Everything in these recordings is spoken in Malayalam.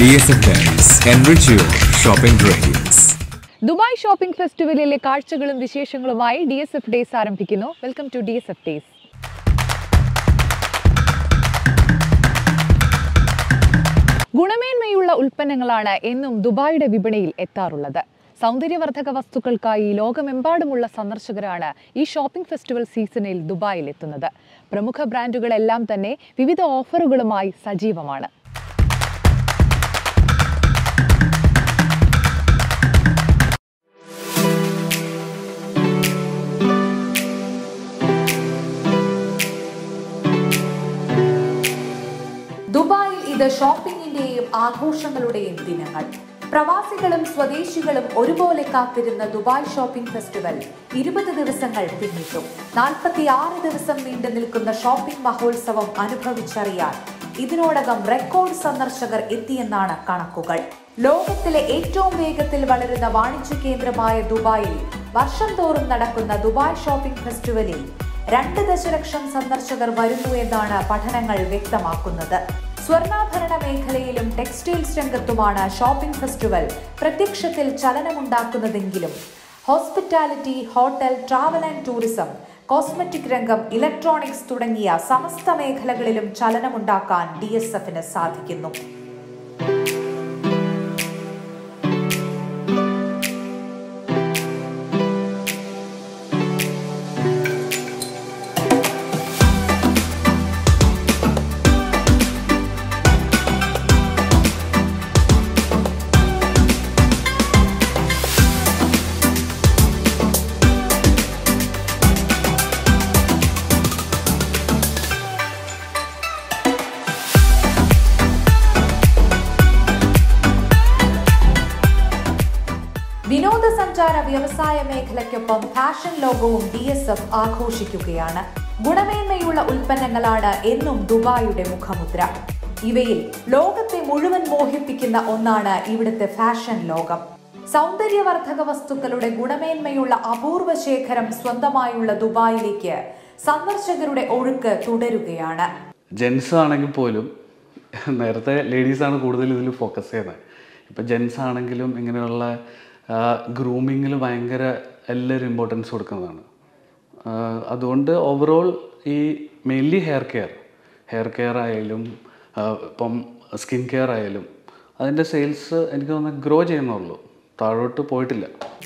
DSF Diaries. Enrich your shopping dreams. Dubai shopping ഫെസ്റ്റിവലിലെ കാഴ്ചകളും വിശേഷങ്ങളുമായി ഡി എസ് എഫ് ഡേയ്സ് ആരംഭിക്കുന്നു welcome to D S F days ഗുണമേന്മയുള്ള ഉൽപ്പന്നങ്ങളാണ് എന്നും ദുബായിയുടെ വിപണിയിൽ എത്താറുള്ളത് സൗന്ദര്യവർദ്ധക വസ്തുക്കൾക്കായി ലോകമെമ്പാടുമുള്ള സന്ദർശകരാണ് ഈ ഷോപ്പിംഗ് ഫെസ്റ്റിവൽ സീസണിൽ ദുബായിൽ എത്തുന്നത് പ്രമുഖ ബ്രാൻഡുകളെല്ലാം തന്നെ വിവിധ ഓഫറുകളുമായി സജീവമാണ് ദുബായിൽ ഇത് ഷോപ്പിംഗിന്റെയും ആഘോഷങ്ങളുടെയും ദിനങ്ങൾ പ്രവാസികളും സ്വദേശികളും ഒരുപോലെ കാത്തിരുന്ന ദുബായ് ഷോപ്പിംഗ് ഫെസ്റ്റിവൽ ഇരുപത് ദിവസങ്ങൾ പിന്നിട്ടു നാൽപ്പത്തി ആറ് ദിവസം നീണ്ടു നിൽക്കുന്ന ഷോപ്പിംഗ് മഹോത്സവം അനുഭവിച്ചറിയാൻ ഇതിനോടകം റെക്കോർഡ് സന്ദർശകർ എത്തിയെന്നാണ് കണക്കുകൾ ലോകത്തിലെ ഏറ്റവും വേഗത്തിൽ വളരുന്ന വാണിജ്യ കേന്ദ്രമായ ദുബായിൽ വർഷം തോറും നടക്കുന്ന ദുബായ് ഷോപ്പിംഗ് ഫെസ്റ്റിവലിൽ രണ്ട് ദശലക്ഷം സന്ദർശകർ വരുന്നു എന്നാണ് പഠനങ്ങൾ വ്യക്തമാക്കുന്നത് സ്വർണ്ണാഭരണ മേഖലയിലും ടെക്സ്റ്റൈൽസ് രംഗത്തുമാണ് ഷോപ്പിംഗ് ഫെസ്റ്റിവൽ പ്രത്യക്ഷത്തിൽ ചലനമുണ്ടാക്കുന്നതെങ്കിലും hospitality hotel travel and tourism cosmetic രംഗം ഇലക്ട്രോണിക്സ് തുടങ്ങിയ സമസ്ത മേഖലകളിലും ചലനമുണ്ടാക്കാൻ ഡി എസ് എഫിന് സാധിക്കുന്നു വിനോദസഞ്ചാര വ്യവസായ മേഖലയ്ക്കൊപ്പം ഫാഷൻ ലോകവും ഡി എസ് എഫ് ആഘോഷിക്കുകയാണ് ഗുണമേന്മയുള്ള ഉൽപ്പന്നങ്ങളാണ് എന്നും ദുബായിയുടെ മുഖമുദ്ര ഇവയിൽ ലോകത്തെ മുഴുവൻ മോഹിപ്പിക്കുന്ന ഒന്നാണ് ഇവിടുത്തെ ഫാഷൻ ലോകം സൗന്ദര്യവർദ്ധക വസ്തുക്കളുടെ ഗുണമേന്മയുള്ള അപൂർവ ശേഖരം സ്വന്തമായുള്ള ദുബായിലേക്ക് സന്ദർശകരുടെ ഒഴുക്ക് തുടരുകയാണ് ജെൻസ് ആണെങ്കിൽ പോലും നേരത്തെ ലേഡീസാണ് കൂടുതൽ ഇതിൽ ഫോക്കസ് ചെയ്യുന്നത് ഇപ്പം ജെൻസ് ആണെങ്കിലും ഇങ്ങനെയുള്ള ഗ്രൂമിങ്ങിൽ ഭയങ്കര എല്ലാവരും ഇമ്പോർട്ടൻസ് കൊടുക്കുന്നതാണ് ആ, അതുകൊണ്ട് ഓവറോൾ ഈ mainly hair care hair care ആയാലും ആ, ഇപ്പം സ്കിൻ കെയർ ആയാലും അതിൻ്റെ സെയിൽസ് എനിക്ക് തോന്നുന്നത് ഗ്രോ ചെയ്യുന്നുള്ളൂ താഴോട്ട് പോയിട്ടില്ല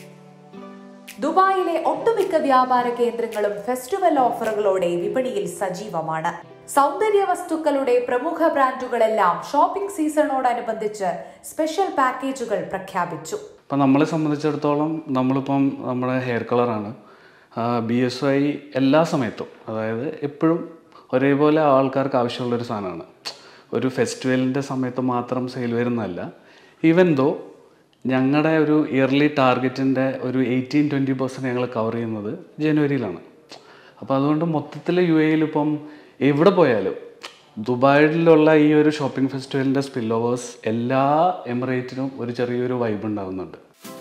ദുബായിലെ ഒട്ടുമിക്ക വ്യാപാര കേന്ദ്രങ്ങളും ഫെസ്റ്റിവൽ ഓഫറുകളോടെ വിപണിയിൽ സജീവമാണ് സൗന്ദര്യ വസ്തുക്കളുടെ പ്രമുഖ ബ്രാൻഡുകളെല്ലാം ഷോപ്പിംഗ് സീസണോടനുബന്ധിച്ച് സ്പെഷ്യൽ പാക്കേജുകൾ പ്രഖ്യാപിച്ചു ഇപ്പം നമ്മളെ സംബന്ധിച്ചിടത്തോളം നമ്മളിപ്പം നമ്മുടെ ഹെയർ കളറാണ് ബി എസ് ഐ എല്ലാ സമയത്തും അതായത് എപ്പോഴും ഒരേപോലെ ആൾക്കാർക്ക് ആവശ്യമുള്ളൊരു സാധനമാണ് ഒരു ഫെസ്റ്റിവലിൻ്റെ സമയത്ത് മാത്രം സെയിൽ വരുന്നതല്ല ഈവൻ ദോ ഞങ്ങളുടെ ഒരു ഇയർലി ടാർഗറ്റിൻ്റെ ഒരു എയ്റ്റീൻ ട്വൻറ്റി പെർസെൻറ്റ് ഞങ്ങൾ കവർ ചെയ്യുന്നത് ജനുവരിയിലാണ് അപ്പോൾ അതുകൊണ്ട് മൊത്തത്തിൽ യു എയിൽ ഇപ്പം എവിടെ പോയാലും ദുബായിലുള്ള ഈ ഒരു ഷോപ്പിംഗ് ഫെസ്റ്റിവലിൻ്റെ സ്പിൽ ഓവേഴ്സ് എല്ലാ എമിറേറ്റിനും ഒരു ചെറിയൊരു വൈബ് ഉണ്ടാകുന്നുണ്ട്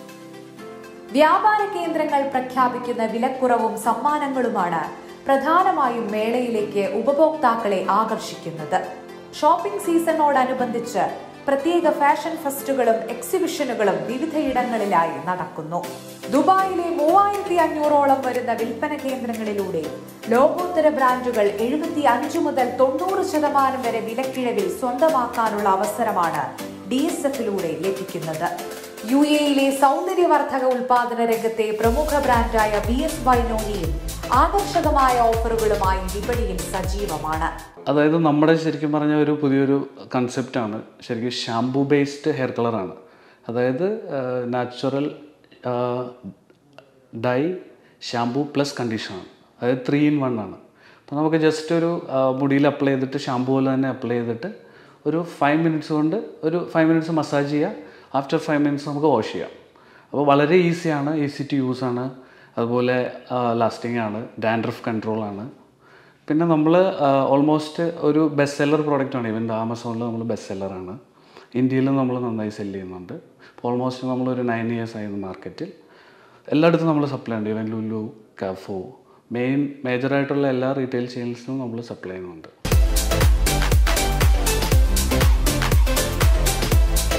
വ്യാപാര കേന്ദ്രങ്ങൾ പ്രഖ്യാപിക്കുന്ന വിലക്കുറവും സമ്മാനങ്ങളുമാണ് പ്രധാനമായും മേളയിലേക്ക് ഉപഭോക്താക്കളെ ആകർഷിക്കുന്നത് ഷോപ്പിംഗ് സീസണോടനുബന്ധിച്ച് പ്രത്യേക ഫാഷൻ ഫെസ്റ്റുകളും എക്സിബിഷനുകളും വിവിധയിടങ്ങളിലായി നടക്കുന്നു ദുബായിലെ മൂവായിരത്തി അഞ്ഞൂറോളം വരുന്ന വിൽപ്പന കേന്ദ്രങ്ങളിലൂടെ ലോകോത്തര ബ്രാൻഡുകൾ എഴുപത്തി അഞ്ച് മുതൽ തൊണ്ണൂറ് ശതമാനം വരെ വിലക്കിഴവിൽ സ്വന്തമാക്കാനുള്ള അവസരമാണ് ഡി എസ് എഫിലൂടെ ലഭിക്കുന്നത് യു എയിലെ സൗന്ദര്യവർദ്ധക ഉൽപാദന രംഗത്തെ പ്രമുഖ ബ്രാൻഡായ ബി എസ് വൈനോണിയും ആകർഷകമായ ഓഫറുകളുമായി വിപണിയിൽ സജീവമാണ് അതായത് നമ്മുടെ ശരിക്കും പറഞ്ഞ ഒരു പുതിയൊരു കൺസെപ്റ്റാണ് ശരിക്കും ഷാംപൂ ബേസ്ഡ് ഹെയർ കളറാണ് അതായത് നാച്ചുറൽ ഡൈ ഷാംപൂ പ്ലസ് കണ്ടീഷനാണ് അതായത് ത്രീ ഇൻ വൺ ആണ് അപ്പോൾ നമുക്ക് ജസ്റ്റ് ഒരു ആ, മുടിയിൽ അപ്ലൈ ചെയ്തിട്ട് ഷാംപൂ പോലെ തന്നെ അപ്ലൈ ചെയ്തിട്ട് ഒരു ഫൈവ് മിനിറ്റ്സ് കൊണ്ട് ഒരു ഫൈവ് മിനിറ്റ്സ് മസാജ് ചെയ്യുക ആഫ്റ്റർ ഫൈവ് മിനിറ്റ്സ് നമുക്ക് വാഷ് ചെയ്യാം അപ്പോൾ വളരെ ഈസിയാണ് ഈസി ടു യൂസ് ആണ് അതുപോലെ ലാസ്റ്റിംഗ് ആണ് ഡാൻഡ്രഫ് കൺട്രോൾ ആണ് പിന്നെ നമ്മൾ ഓൾമോസ്റ്റ് ഒരു ബെസ്റ്റ് സെല്ലർ പ്രോഡക്റ്റാണ് ഈവൻ ആമസോണിൽ നമ്മൾ ബെസ്റ്റ് സെല്ലറാണ് ഇന്ത്യയിലും നമ്മൾ നന്നായി സെല്ല് ചെയ്യുന്നുണ്ട് ഓൾമോസ്റ്റ് നമ്മളൊരു നയൻ ഇയേഴ്സ് ആയിരുന്നു മാർക്കറ്റിൽ എല്ലായിടത്തും നമ്മൾ സപ്ലൈ ഉണ്ട് ഈവൻ ലുലു കാഫോ മെയിൻ മേജറായിട്ടുള്ള എല്ലാ റീറ്റെയിൽ ചെയിൻസിനും നമ്മൾ സപ്ലൈ ചെയ്യുന്നുണ്ട്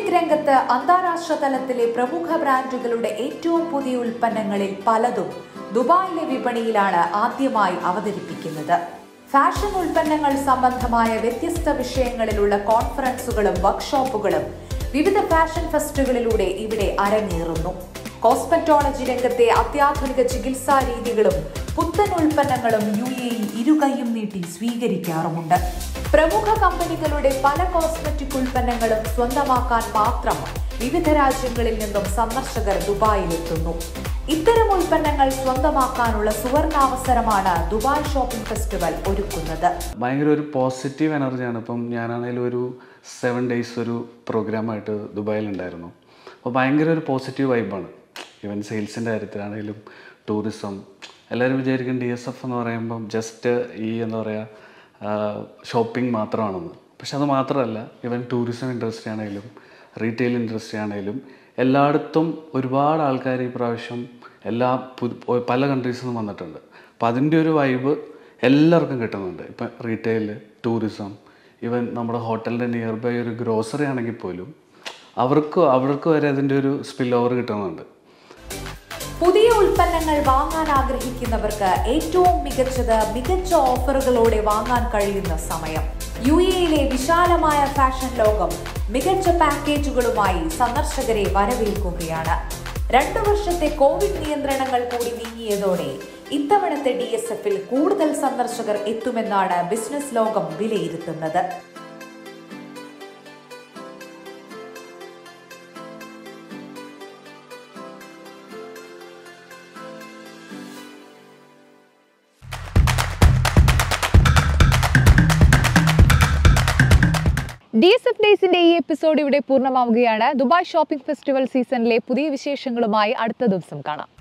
കോസ്മെറ്റിക് രംഗത്ത് അന്താരാഷ്ട്ര തലത്തിലെ പ്രമുഖ ബ്രാൻഡുകളുടെ ഏറ്റവും പുതിയ ഉൽപ്പന്നങ്ങളിൽ പലതും ദുബായിലെ വിപണിയിലാണ് ആദ്യമായി അവതരിപ്പിക്കുന്നത് ഫാഷൻ ഉൽപ്പന്നങ്ങൾ സംബന്ധമായ വ്യത്യസ്ത വിഷയങ്ങളിലുള്ള കോൺഫറൻസുകളും വർക്ക്ഷോപ്പുകളും വിവിധ ഫാഷൻ ഫെസ്റ്റുകളിലൂടെ ഇവിടെ അരങ്ങേറുന്നു കോസ്മെറ്റോളജി രംഗത്തെ അത്യാധുനിക ചികിത്സാ രീതികളും പുത്തൻ ഉൽപ്പന്നങ്ങളും യു എ ഇ ഇരുകൈയും നീട്ടി സ്വീകരിക്കാറുമുണ്ട് പ്രമുഖ കമ്പനികളുടെ പല കോസ്മെറ്റിക് ഉൽപ്പന്നങ്ങളും സ്വന്തമാക്കാൻ മാത്രം വിവിധ രാജ്യങ്ങളിൽ നിന്നും സന്ദർശകർ ദുബായിലെത്തുന്നു ഇത്തരം ഉൽപ്പന്നങ്ങൾ സ്വന്തമാക്കാനുള്ള സുവർണാവസരമാണ് ദുബായ് ഷോപ്പിംഗ് ഫെസ്റ്റിവൽ ഒരുക്കുന്നത് ഭയങ്കര ഒരു പോസിറ്റീവ് എനർജിയാണ് ഇപ്പം ഞാനാണെങ്കിലും ഒരു സെവൻ ഡേയ്സ് ഒരു പ്രോഗ്രാമായിട്ട് ദുബായിലുണ്ടായിരുന്നു അപ്പോൾ ഭയങ്കര ഒരു പോസിറ്റീവ് വൈബാണ് ഈവൻ സെയിൽസിൻ്റെ കാര്യത്തിലാണെങ്കിലും ടൂറിസം എല്ലാവരും വിചാരിക്കും ഡി എസ് എഫ് എന്ന് പറയുമ്പം ജസ്റ്റ് ഈ എന്താ പറയുക ഷോപ്പിംഗ് മാത്രമാണെന്ന് പക്ഷെ അത് മാത്രമല്ല ഈവൻ ടൂറിസം ഇൻഡസ്ട്രി ആണെങ്കിലും റീറ്റെയിൽ ഇൻഡസ്ട്രി ആണെങ്കിലും എല്ലായിടത്തും ഒരുപാട് ആൾക്കാർ ഈ പ്രാവശ്യം എല്ലാ പു- പല കൺട്രീസിൽ നിന്നും വന്നിട്ടുണ്ട് അപ്പം അതിൻ്റെ ഒരു വൈബ് എല്ലാവർക്കും കിട്ടുന്നുണ്ട് ഇപ്പം റീറ്റെയിൽ ടൂറിസം ഈവൻ നമ്മുടെ ഹോട്ടലിൻ്റെ നിയർ ബൈ ഒരു ഗ്രോസറി ആണെങ്കിൽ പോലും അവർക്ക് അവർക്ക് വരെ അതിൻ്റെ ഒരു സ്പിൽ ഓവർ കിട്ടുന്നുണ്ട് പുതിയ ഉൽപ്പന്നങ്ങൾ വാങ്ങാൻ ആഗ്രഹിക്കുന്നവർക്ക് ഏറ്റവും മികച്ചത് മികച്ച ഓഫറുകളോടെ വാങ്ങാൻ കഴിയുന്ന സമയം യു എയിലെ വിശാലമായ ഫാഷൻ ലോകം മികച്ച പാക്കേജുകളുമായി സന്ദർശകരെ വരവേൽക്കുകയാണ് രണ്ടു വർഷത്തെ കോവിഡ് നിയന്ത്രണങ്ങൾ കൂടി നീങ്ങിയതോടെ ഇത്തവണത്തെ ഡി എസ് എഫിൽ കൂടുതൽ സന്ദർശകർ എത്തുമെന്നാണ് ബിസിനസ് ലോകം വിലയിരുത്തുന്നത് ഡി എസ് എഫ് ഡേയ്സിന്റെ ഈ എപ്പിസോഡ് ഇവിടെ പൂർണ്ണമാവുകയാണ് ദുബായ് ഷോപ്പിംഗ് ഫെസ്റ്റിവൽ സീസണിലെ പുതിയ വിശേഷങ്ങളുമായി അടുത്ത ദിവസം കാണാം